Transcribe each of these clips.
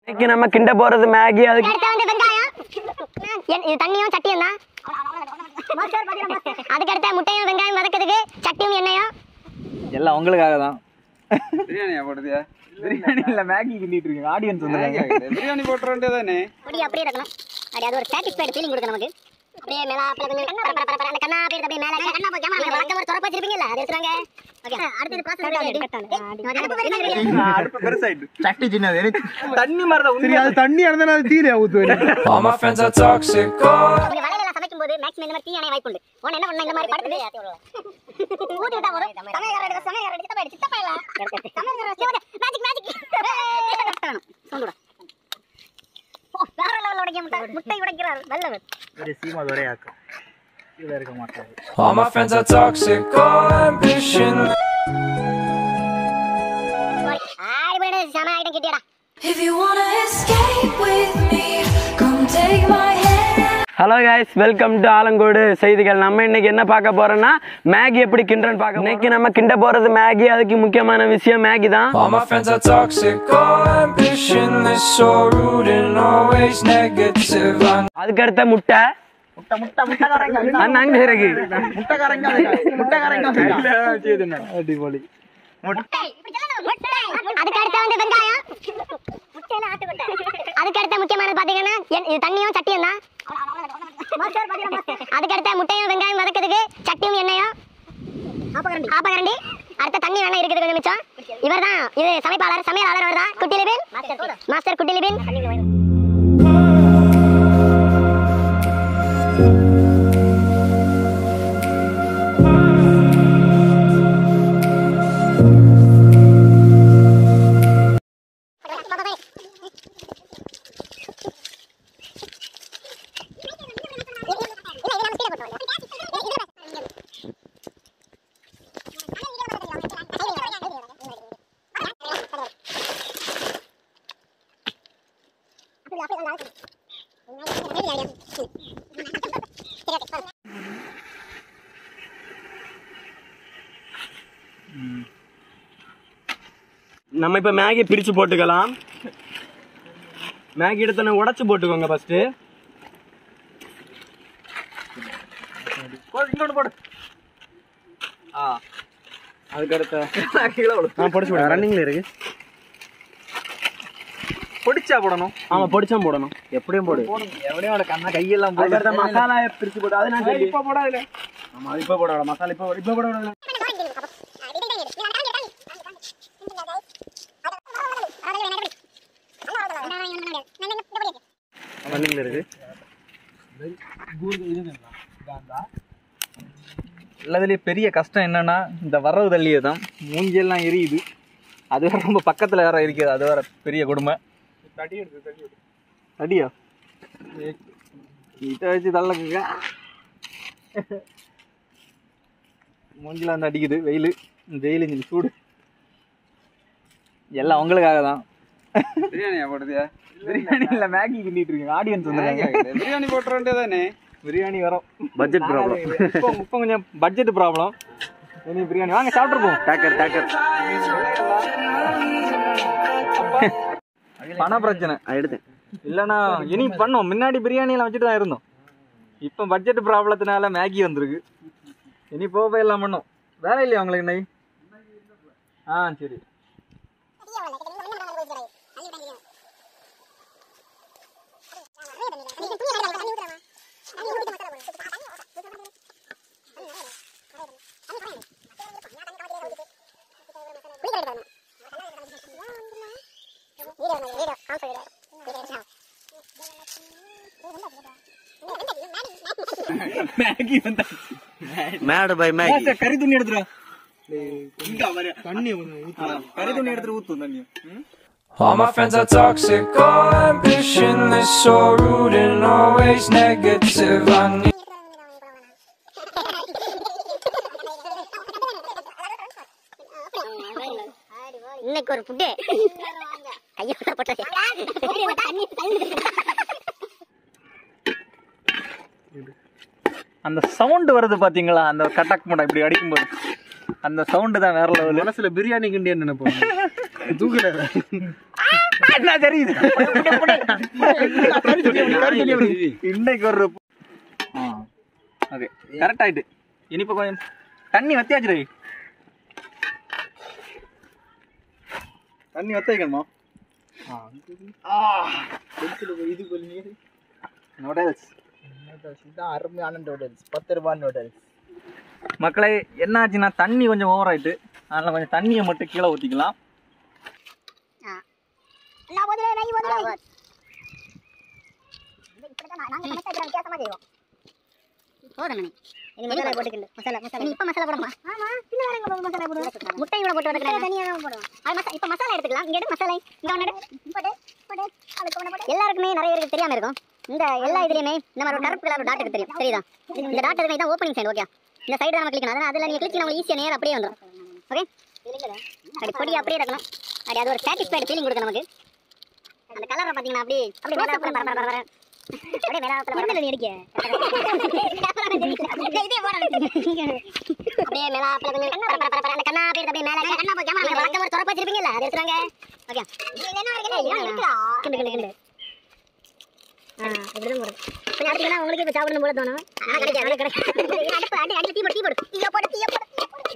இன்னைக்கு நம்ம கிண்ட போறது மேகி அதுக்கு அடுத்து வந்து வெங்காயம் என்- இது தண்ணியும் சட்டியும் தான் அதுக்கு அடுத்த முட்டையும் வெங்காயம் வதக்கிறதுக்கு சட்டியும் எண்ணெயும் எல்லாம் உங்களுக்காக தான் பிரியாணியா போடுதியா பிரியாணி இல்ல மேகி கிண்டிட்டு இருக்கீங்க ஆடியன்ஸ் வந்து பிரியாணி போட்டுற வேண்டியதானே அப்படி அப்படியே இருக்கணும் அப்படி அது ஒரு சாட்டிஸ்ஃபைடு ஃபீலிங் கொடுக்கும் நமக்கு அப்படியே மேல அப்படியே கொஞ்சம் பர, பர, பர, பர, அந்த கண்ணா அப்படியே அப்படியே மேல கண்ணா போய் ஜாமா வழக்கம் ஒரு சொரப்பு வச்சிருப்பீங்கல்ல அது எடுத்துறாங்க ஓகே அடுத்து ப்ராசஸ் அடுப்பு பெருசாயிட்டு சட்டி சின்னது தண்ணி மாதிரி தான் சரி அது தண்ணி இருந்தா அது தீரையா ஊத்துவேன் All my friends are toxic. Oh. நீங்க வலையில சமைக்கும் போது மேக்ஸிமம் இந்த மாதிரி தீயான வாய்ப்பு உண்டு உன என்ன பண்ண இந்த மாதிரி படுத்து ஊட்டி விட்டா போதும் சமையல் எடுத்து சமையல் எடுத்து சித்தப்பா சித்தப்பா இல்ல சமையல் மேஜிக் மேஜிக் சொல்லுடா ஓ வேற லெவல்ல உடைக்க முட்டை முட்டை உடைக்கிறார் வல்லவர் சீமா துறையாக்கும் இதுல இருக்க மாட்டாது All my friends are toxic. Oh, ambition. ஆடி போயிடு சம ஐட்டம் கிட்டியடா If you wanna escape with me, come take my hand. Hello guys welcome to Alangode செய்திகள் நம்ம இன்னைக்கு என்ன பார்க்க போறோம்னா மேகி எப்படி கிண்டுறன்னு பார்க்க இன்னைக்கு நம்ம கிண்ட போறது மேகி அதுக்கு முக்கியமான விஷயம் மேகி தான் All my friends are toxic. Oh, ambition is so rude and always negative. I அதுக்கு அடுத்த முட்டை முட்டை முட்டை முட்டைக்காரங்க அந்த அங்க இருக்கு முட்டைக்காரங்க முட்டைக்காரங்க அடிப்பொலி முட்டை அதுக்கு அடுத்து வந்து வெங்காயம் முட்டையில ஆட்டு முட்டை அதுக்கு அடுத்த முக்கியமானது பாத்தீங்கன்னா என்- இது தண்ணியும் சட்டியும் தான் அதுக்கு அடுத்த முட்டையும் வெங்காயம் வதக்கிறதுக்கு சட்டியும் எண்ணெயும் ஆப்பகரண்டி அடுத்த தண்ணி வேணா இருக்குது கொஞ்சம் மிச்சம் இவர் தான் இது சமைப்பாளர் சமையலாளர் அவர் தான் குட்டி லிபின் மாஸ்டர் குட்டி லிபின் நம்ம இப்ப மேகி பிரிச்சு போட்டுக்கலாம் மேகி எடுத்து உடைச்சு போட்டுக்கோங்க ஃபர்ஸ்ட் இங்கொண்டு போடு ஆ அதுக்கு அடுத்த கீழே விடு நான் படிச்சு விடுறேன் ரன்னிங்ல இருக்கு பொடிச்சா போடணும் ஆமா பொடிச்சா போடணும் எப்படியும் போடு எவனையோட கண்ணா கையெல்லாம் அதுக்கு அடுத்த மசாலா பிரிச்சு போட்டு அது நான் சொல்லி இப்ப போடாதுல ஆமா அது இப்ப போட வேணாம். மசாலா இப்ப இப்ப போட வேணாம். ரன்னிங்ல இருக்கு எல்லாத்துலேயே பெரிய கஷ்டம் என்னன்னா இந்த வரவு தள்ளியே தான் மூஞ்சியெல்லாம் எரியுது அது வேற ரொம்ப பக்கத்தில் வேற இருக்குது அது வேற பெரிய கொடுமை அடியா இதை வச்சு தள்ளக்குங்க மூஞ்சில வந்து அடிக்குது வெயில் வெயில் இந்த சூடு எல்லாம் உங்களுக்காக தான் பிரியாணியா போடுதியா பிரியாணி இல்லை மேகி கிண்டிட்டு இருக்கீங்க ஆடியன்ஸ் வந்து பிரியாணி போட்டுற வேண்டியதானே பிரியாணி வரும் பட்ஜெட் ப்ராப்ளம் இப்போ இப்போ கொஞ்சம் பட்ஜெட் ப்ராப்ளம் இனி பிரியாணி வாங்க சாப்பிட்ருப்போம் டேக்கர் டேக்கர் பண பிரச்சனை எடுத்தேன் இல்லைன்னா இனி பண்ணோம் முன்னாடி பிரியாணியெல்லாம் வச்சுட்டு தான் இருந்தோம் இப்போ பட்ஜெட் ப்ராப்ளத்தினால மேகி வந்திருக்கு இனி போக போய் எல்லாம் பண்ணோம் வேலை இல்லையா உங்களுக்கு இன்னைக்கு ஆ சரி மேகி வந்தா மேடு பை மேகி கறி துணி எடுத்துடா தண்ணி கறி துணி எடுத்துட்டு ஊத்து தண்ணி All my friends are toxic. Oh, ambition is so rude and always negative. I need. இன்னைக்கு ஒரு புட்டு கையை போட்டது அந்த சவுண்ட் வருது பாத்தீங்களா அந்த கட்டக் மூட்டை இப்படி அடிக்கும்போது அந்த சவுண்டு தான் வேற லெவலு மனசுல பிரியாணி கிண்டியன்னு நினைப்போம் தூக்கல தெரியுது இன்னைக்கு ஒரு ஓகே கரெக்ட் ஆயிட்டு இனிப்ப கொஞ்சம் தண்ணி வத்தியாச்சு ரவி தண்ணி வத்த வைக்கணுமா நூடல்ஸ் அருமையான நூடுல்ஸ் பத்து ரூபாய் நூடுல்ஸ் மக்களே என்ன ஆச்சுன்னா தண்ணி கொஞ்சம் ஓவர் ஆயிட்டு அதனால கொஞ்சம் தண்ணியை மட்டும் கீழே ஊற்றிக்கலாம் நான் முதல்ல நான் முதல்ல இப்படிதான் நான் நாங்க சமைச்சா இப்படி வித்தியாசமா செய்வோம் போதும் நீ இனி மசாலா போட்டுக்கிண்டு மசாலா மசாலா நீ இப்ப மசாலா போடுமா ஆமா பின்ன வேற எங்க மசாலா போடுவோம் முட்டையோட போட்டு வதக்குறேன் தனியா தான் போடுவோம் அது மசாலா இப்ப மசாலா எடுத்துக்கலாம் இங்க எடு மசாலா இங்க ஒன்னு எடு போடு போடு அதுக்கு ஒன்னு போடு எல்லாருக்குமே நிறைய பேருக்கு தெரியாம இருக்கும் இந்த எல்லா இதுலயுமே இந்த மாதிரி ஒரு கருப்பு கலர் டாட் தெரியும் தெரியுதா இந்த டாட் எதுவுமே தான் ஓப்பனிங் சைடு ஓகே இந்த சைடு நம்ம கிளிக் பண்ணா அதுல நீங்க கிளிக் பண்ணா ஈஸியா நேரா அப்படியே வந்துரும் ஓகே அப்படி பொடி அப்படியே இருக்கணும் அப்படி அது ஒரு சாட்டிஸ்ஃபைடு ஃபீலிங் கொடுக்கும் நமக்கு அந்த கலரை பாத்தீங்கன்னா அப்படி அப்படி மேல பர பர பர பர அப்படியே மேல பர நீ அடிக்க இதே போற அப்படியே மேல பர பர பர பர அந்த கண்ணா அப்படியே அப்படியே மேல கண்ணா போய் கேமரா வழக்கம் ஒரு தொடப்ப வச்சிருப்பீங்கல அது எடுத்துறாங்க ஓகே இது என்ன இருக்கு இருக்குடா கிண்டு கிண்டு கிண்டு ஆ இப்படிதான் போறது கொஞ்சம் அடுத்தீங்கன்னா உங்களுக்கு இப்ப சாப்பிடணும் போல தோணும் ஆனா கிடைக்காது கிடைக்காது அடுப்பு அடி அடி தீ போடு தீ போடு தீய போடு தீய போடு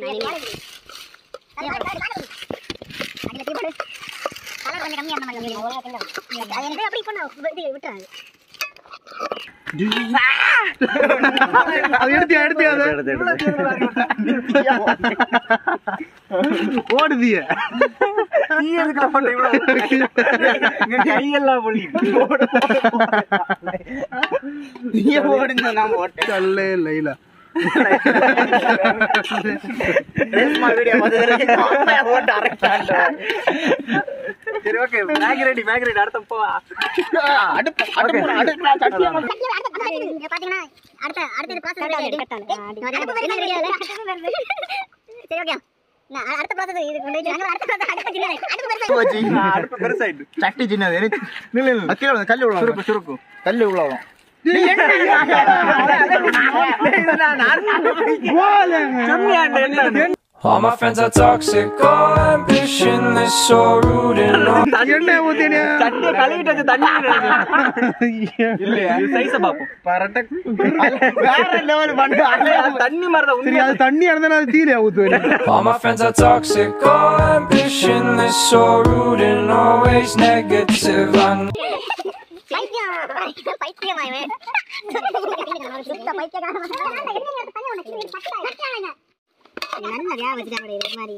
அடி தீ போடு கலர் கொஞ்சம் கம்மியா இருந்தா கம்மியா அது எனக்கு அப்படி பண்ண இது விட்டுறாங்க அது எடுத்தியா எடுத்தியா எடுத்து எடுத்து ஓடுதிய கையெல்லாம் பொழி கல்லே லைலா சரி okay Maggi ready Maggi ready அடுத்த போ இங்க பாத்தீங்கன்னா அடுத்த அடுத்த ப்ராசஸ் சரி ஓகே நான் அடுத்த ப்ராசஸ் இது கொண்டு போய் நாங்க அடுத்த ப்ராசஸ் அடுத்த சின்ன அடுத்த பெருசா அடுப்பு பெருசாயிட்டு சட்டி சின்னது எனக்கு நில்லு, நில்லு. கீழே விழுந்து, கல்லு உள்ள சுருக்கு சுருக்கு கல்லு உள்ளவன் All my friends are toxic, all ambition is so rude and all. என்ன ஊத்தினியா தண்ணியை கழுவிட்டு வச்ச தண்ணி இல்லையா சைஸ பாப்போம் வேற லெவல் பண்ணு தண்ணி மாதிரி தான் சரி அது தண்ணியா இருந்தா அது தீரையா ஊத்துவேன் All my friends are toxic, all ambition is so rude and always negative. I know. பைத்தியம் பைத்தியமாயவன் சுத்த பைத்தியக்காரன் நல்ல வியா வச்சுட்டா இது மாதிரி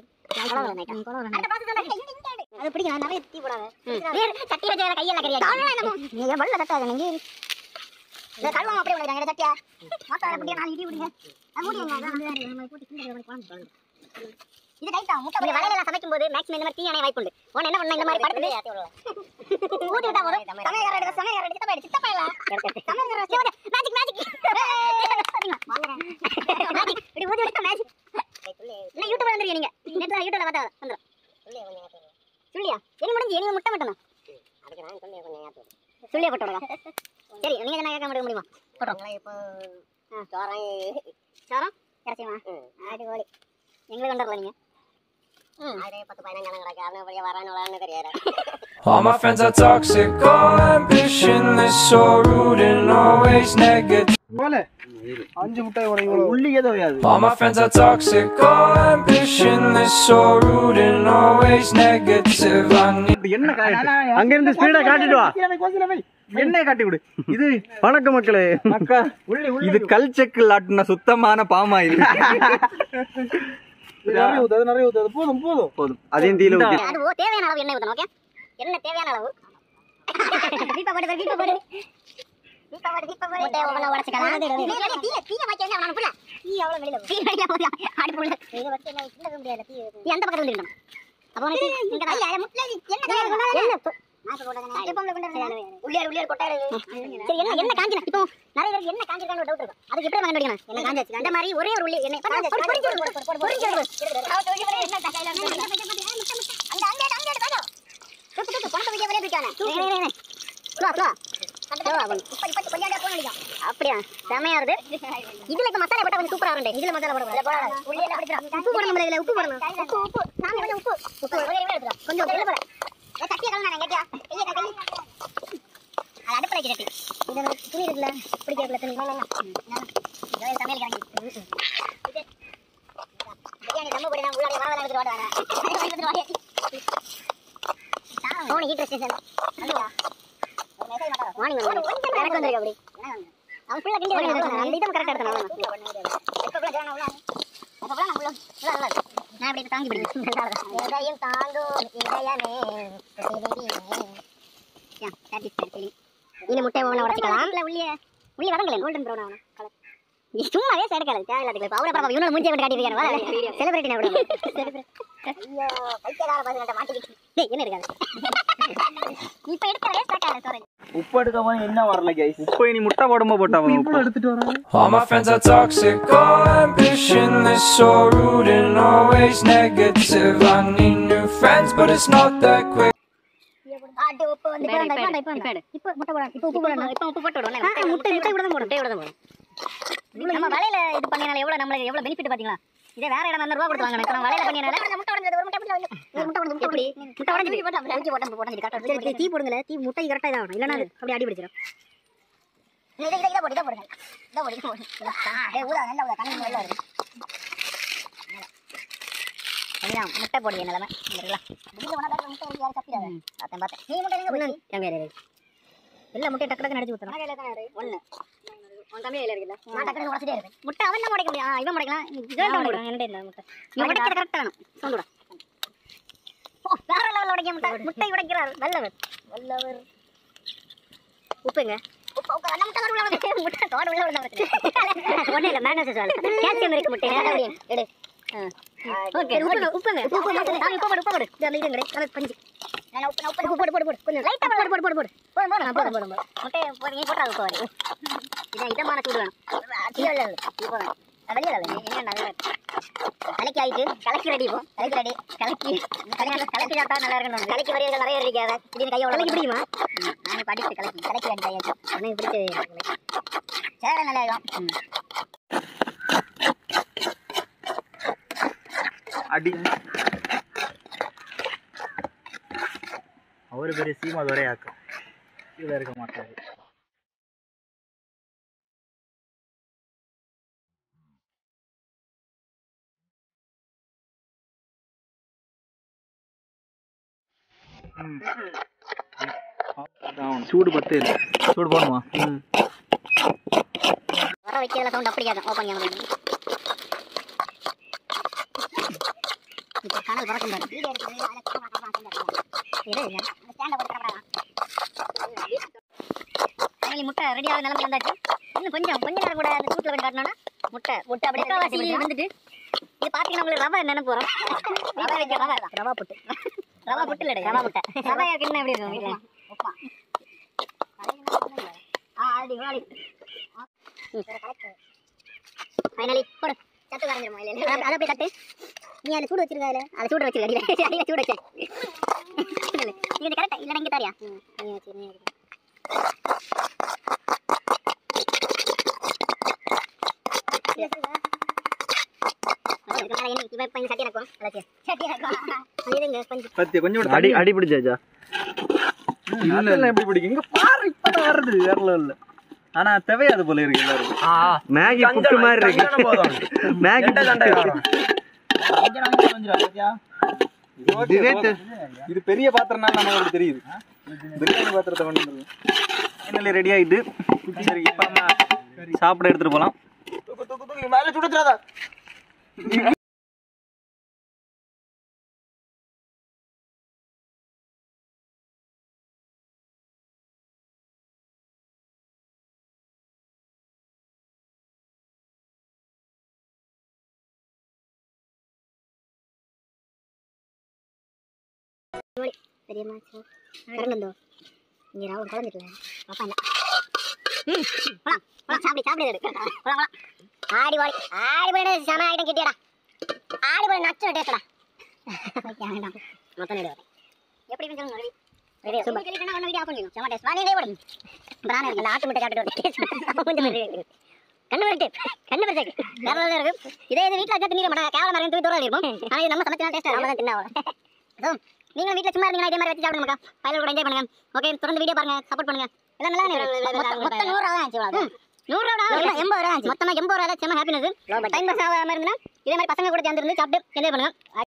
அது பிடிக்கும் நிறைய தீ போடாத சட்டி வச்ச கையெல்லாம் கிடையாது நீ ஏன் வல்ல தட்டாத நீங்க இந்த கல்வம் அப்படியே விடுறாங்க சட்டியா மாத்தால அப்படியே நாலு இடி விடுங்க அது மூடிங்க அதான் வந்து நம்ம போட்டு கிண்டல் பண்ணி குழம்பு இது ரைட்டா முட்டை இந்த வலையில சமைக்கும் போது மேக்ஸிமம் இந்த மாதிரி தீ அணைய வாய்ப்புண்டு உடனே என்ன பண்ண இந்த மாதிரி படுத்து ஊத்தி விட்டா போதும் சமையல்கார எடுக்க சமையல்கார எடுக்க சித்தப்பா சித்தப்பா இல்ல சமையல்கார மேஜிக் மேஜிக் மேஜிக் இப்படி ஊத்தி விட்டா மேஜிக் இல்ல யூடியூப்ல வந்துருக்கீங்க நீங்க நெட்ல யூடியூப்ல பார்த்தா வந்துரும் சொல்லியா இனி முடிஞ்சு இனி முட்டை மட்டும் சொல்லியா போட்டு விடுங்க சரி நீங்க என்ன கேட்க முடிய முடியுமா போட்டோம் இப்போ சோரம் சோரம் இறச்சியுமா ஆடி கோழி எங்களுக்கு கொண்டு வரல நீங்க பத்து பதினஞ்சு கிடக்கு அவன் வழியா வரான்னு தெரியாது All my friends are toxic, all ambition is so rude and always negative. அஞ்சு முட்டை உடையும் உள்ளியே தவையாது All my friends are toxic, all ambition is so rude and always negative. I need. என்ன காயிட்டு அங்க இருந்து ஸ்பீடா காட்டிட்டு வா எண்ணெய் காட்டி விடு இது வணக்கம் மக்களே அக்கா இது கல் செக்கில் ஆட்டின சுத்தமான பாமாயில் நிறைய ஊத்தாது நிறைய ஊத்தாது போதும் போதும் போதும் அதையும் தீல ஊத்தி அது ஓ தேவையான அளவு எண்ணெய் ஊத்தணும் ஓகே எண்ணெய் தேவையான அளவு வீப்பா போடு வீப்பா போடு வீப்பா போடு வீப்பா போடு முட்டை ஓவன உடைச்சுக்கலாம் தீய தீய தீய வைக்க வேண்டிய அவன புள்ள தீ எவ்வளவு வெளியில தீ வெளியில போகுது அடுப்பு உள்ள இத வச்சு என்ன கிண்டவே முடியாது தீ தீ அந்த பக்கத்துல வந்துடணும் அப்போ உனக்கு இங்க தான் ஐயா முட்டை என்ன என்ன நாக்கு போடுங்க எப்போ கொண்டு வரணும் உள்ளியார் உள்ளியார் கொட்டாரு சரி என்ன என்ன காஞ்சினா இப்போ நிறைய பேருக்கு என்ன காஞ்சிருக்கான்னு டவுட் இருக்கும் அதுக்கு எப்படி வாங்க முடியும் என்ன காஞ்சாச்சு அந்த மாதிரி ஒரே ஒரு உள்ளி என்ன பொரிஞ்சு பொரிஞ்சு என்ன கையில அந்த அங்கே அங்கே பாரு தூக்கு தூக்கு பணத்தை வைக்க வெளியே தூக்கானே ஸ்லோ ஸ்லோ அப்படியா செமையா இருக்கு இதுல இப்ப மசாலா போட்டா கொஞ்சம் சூப்பரா இருக்கும் இதுல மசாலா போட உப்பு போடணும் இதுல உப்பு போடணும் உப்பு உப்பு நாங்க கொஞ்சம் உப்பு உப்பு கொஞ்சம் உப்பு போட சட்டியை கலந்து நான் கேட்டியா கையை கை அது அடுப்பில் வைக்க சட்டி இது ஒரு துணி இருக்குல்ல பிடிக்கிறதுல துணி இதோ சமையல் கிடங்கி பிரியாணி தம்மு போடி நான் உள்ளாடி வர எடுத்துட்டு வாடுவாங்க ஃபோன் ஹீட் ஸ்டேஷன் அதுவா வாணி வந்து எனக்கு வந்திருக்கு அப்படி அவன் ஃபுல்லாக கிண்டி வரணும் அந்த இடம் கரெக்டாக எடுத்தணும் எப்போ ஜான உள்ள அப்போ நான் உள்ள உள்ள உள்ள நான் அப்படி தாங்கி பிடிக்கும் இதயம் தாங்கும் இதயமே இந்த முட்டை ஒன்று உடச்சிக்கலாம் இல்லை உள்ளே உள்ளே வதங்கல கோல்டன் ப்ரௌன் ஆகணும் கலர் நீ சும்மாவே சேடு கலர் தேவையில்லாத இப்போ அவரை பரவாயில்ல இவனோட மூஞ்சியை விட்டு காட்டிட்டு செலிபிரிட்டி விட ஐயோ பைத்தியக்கார பசங்கள்ட்ட மாட்டிக்கிட்டு டேய் என்ன இருக்காது இப்போ எடுத்த வேஸ்ட் ஆக்காத ஸ்டோரேஜ் உப்பு எடுக்க போய் என்ன வரல கைஸ் உப்பு இனி முட்டை போடும்போது போட்டா உப்பு எடுத்துட்டு வராங்க All my friends are toxic, all ambitionless, so rude and always negative. I need new friends, but it's not that quick. ஆட்டு உப்பு வந்து இப்போ இப்போ இப்போ இப்போ இப்போ முட்டை போடணும் இப்போ உப்பு போடணும் இப்போ உப்பு போட்டு விடுவோம் முட்டை முட்டை கூட தான் போடும் முட்டை கூட தான் போடும் இவ்வளவு நம்ம வலையில இது பண்ணினால எவ்வளவு நம்மளுக்கு எவ்வளவு பெனிஃபிட் பாத்தீங்களா இதே வேற இடம் வந்து ரூபா கொடுத்து வாங்கணும் இப்போ நம்ம வலையில பண்ணினால முட்டை உடஞ்சது ஒரு முட்டை எப்படி முட்டை உடஞ்சு எப்படி முட்டை உடஞ்சு போட்டு ஊற்றி போட்டு போட்டு கரெக்டாக சரி தீ போடுங்களே தீ முட்டை கரெக்டாக இதாகணும் இல்லைனா அது அப்படியே அடி பிடிச்சிடும் இதை இதை இதை போடு இதை போடுங்க இதை போடு இதை போடு ஏ ஊதா நல்லா ஊதா கண்ணு நல்லா வருது அதுதான் முட்டை போடுங்க நிலமை இருக்கலாம் வெளியில ஒன்றா முட்டை ஊற்றி யாரும் தப்பிடாத பார்த்தேன் பார்த்தேன் நீ முட்டை எங்கே போய் எங்கே எல்லா முட்டையும் டக்கு டக்கு நடிச்சு ஊற்றணும் ஒன்று உன் தம்பி கையில் இருக்குல்ல நான் டக்கு டக்கு உடச்சிட்டே இருப்பேன் முட்டை அவன் தான் முடைக்க முடியும் ஆ, இவன் முடைக்கலாம் கேர்ள் தான் முடைக்கலாம் என்கிட்ட இல்லை முட்டை நீ உடைக்கிறது கரெக்டாக வேணும் சொல்லுடா ஓ வேற லெவலில் உடைக்க முட்டை முட்டை உடைக்கிறார் வல்லவர் வல்லவர் உப்புங்க உப்பு உப்பு அந்த முட்டை உள்ள வந்து முட்டை தோடு உள்ள உள்ள ஒன்றும் இல்லை மேனேஜர் சார் கேல்சியம் இருக்கு முட்டை அப்படியே எடு ஓகே உப்பு உப்புங்க உப்பு உப்பு உப்பு போடு உப்பு போடு இது அந்த இதுங்க அது பஞ்சு நான் உப்பு உப்பு உப்பு போடு போடு போடு கொஞ்சம் லைட்டா போடு போடு போடு போடு போடு போடு போடு போடு போடு முட்டை போடுங்க போட்டாது உப்பு வரும் இதான் இதமான சூடு வேணும் கீழே இல்லை இப்போ வேணும் வெளியே இல்லை என்ன கலக்கி ஆயிட்டு கலக்கி ரெடி இப்போ கலக்கி ரெடி கலக்கி கலக்கி கலக்கி சாப்பிட்டா நல்லா இருக்கணும் கலக்கி வரையர்கள் நிறைய இருக்காது திடீர்னு கையை கலக்கி பிடிக்குமா நான் படிச்சு கலக்கி கலக்கி அடி கையாச்சு எனக்கு பிடிச்ச சேர நல்லா இருக்கும் அடி அவரு பெரிய சீமா துரையாக்கம் கீழே இருக்க மாட்டாரு சூடு பத்து இல்லை சூடு போடணுமா வர வைக்கிறதுல சவுண்ட் அப்படி கேட்கும் ஓப்பன் கேமரா இப்போ கனல் பறக்கும் பாரு வீடியோ எடுக்கிறது இது ஸ்டாண்டை போட்டு கிடக்குறாங்க ஃபைனலி முட்டை ரெடி ஆக நிலமைக்கு வந்தாச்சு இன்னும் கொஞ்சம் கொஞ்ச நேரம் கூட அந்த சூட்டில் கொஞ்சம் காட்டணும்னா முட்டை முட்டை அப்படியே காவாசி வந்துட்டு இது பார்த்தீங்கன்னா உங்களுக்கு ரவை என்ன போகிறோம் ரவை வைக்க ரவை ரவா புட்டு ரவா புட்டு இல்லை ரவா முட்டை ரவை கிண்ணம் எப்படி இருக்கும் வீட்டில் உப்புமா ஆ ஆடி ஆடி ஃபைனலி போடு சத்து கரைஞ்சிரும் இல்ல இல்ல அதை போய் தட்டு நீ அதில் சூடு வச்சிருக்க அதில் அதை சூடு வச்சிருக்க அடியில் அடியில் சூடு வச்சு இது கரெக்டா இல்லை இங்கே தாரியா நீ வச்சு நீ வச்சு பத்தி கொஞ்சம் அடி அடி பிடிச்சாச்சா இல்ல எப்படி பிடிக்கும் இங்க பாரு இப்பதான் வருது வேற லெவல்ல ஆனா தேவையாது போல இருக்கு எல்லாரும் மேகி புட்டு மாதிரி இருக்கு மேகி இதுவே தெ- இது பெரிய பாத்திரம்னால நமக்கு அப்படி தெரியுது பிரியாணி பாத்திரத்தை கொண்டு ஃபைனலி ரெடி ஆயிட்டு சரி இப்ப நம்ம சாப்பிட எடுத்துட்டு போலாம் மேல சுடுறாதா தெரியுமா சார் கரண்டந்தோ இங்கே நான் ஒரு குழந்தைக்கல அப்பா இல்லை ம் போலாம் போலாம் சாப்பிடு சாப்பிடு எடு போலாம் போலாம் ஆடி போடி ஆடி போடி செம ஐட்டம் கிட்டியடா ஆடி போடி நச்சு டேஸ்டடா வேண்டாம் மொத்தம் வீடியோ எப்படி இருந்துச்சு ரவி வீடியோ சூப்பர் சொல்லிட்டு ஒன்று வீடியோ ஆஃப் பண்ணிடும் செம டேஸ்ட் வாங்க போடு பிரான இருக்கு அந்த ஆட்டு முட்டை சாப்பிட்டு டேஸ்ட் கொஞ்சம் மாதிரி கண்ணு வரட்டு கண்ணு வரட்டு வேற level ல இருக்கு இதே இது வீட்டில் வச்சா திணிக்க மாட்டாங்க கேவலம் மாதிரி தூக்கி தூரம் இருக்கும் ஆனால் இது நம்ம சமைச்சா டேஸ்ட் நம்ம தான் தின்னா நீங்க வீட்ல சும்மா இருந்தீங்கன்னா இதே மாதிரி வச்சு சாப்பிடுங்க மக்கா பையல கூட என்ஜாய் பண்ணுங்க ஓகே தொடர்ந்து வீடியோ பாருங்க சப்போர்ட் பண்ணுங்க எல்லாம் நல்லா இருக்கு மொத்தம் நூறு ரூபா ஆச்சு நூறு ரூபா எண்பது ரூபா ஆச்சு மொத்தமா எண்பது ரூபா செம்ம ஹாப்பினஸ் டைம் பாஸ் ஆகாம இருந்தா இதே மாதிரி பசங்க கூட சேர்ந்து இருந்து சாப்பிட்டு என்ஜாய் பண்ணுங்க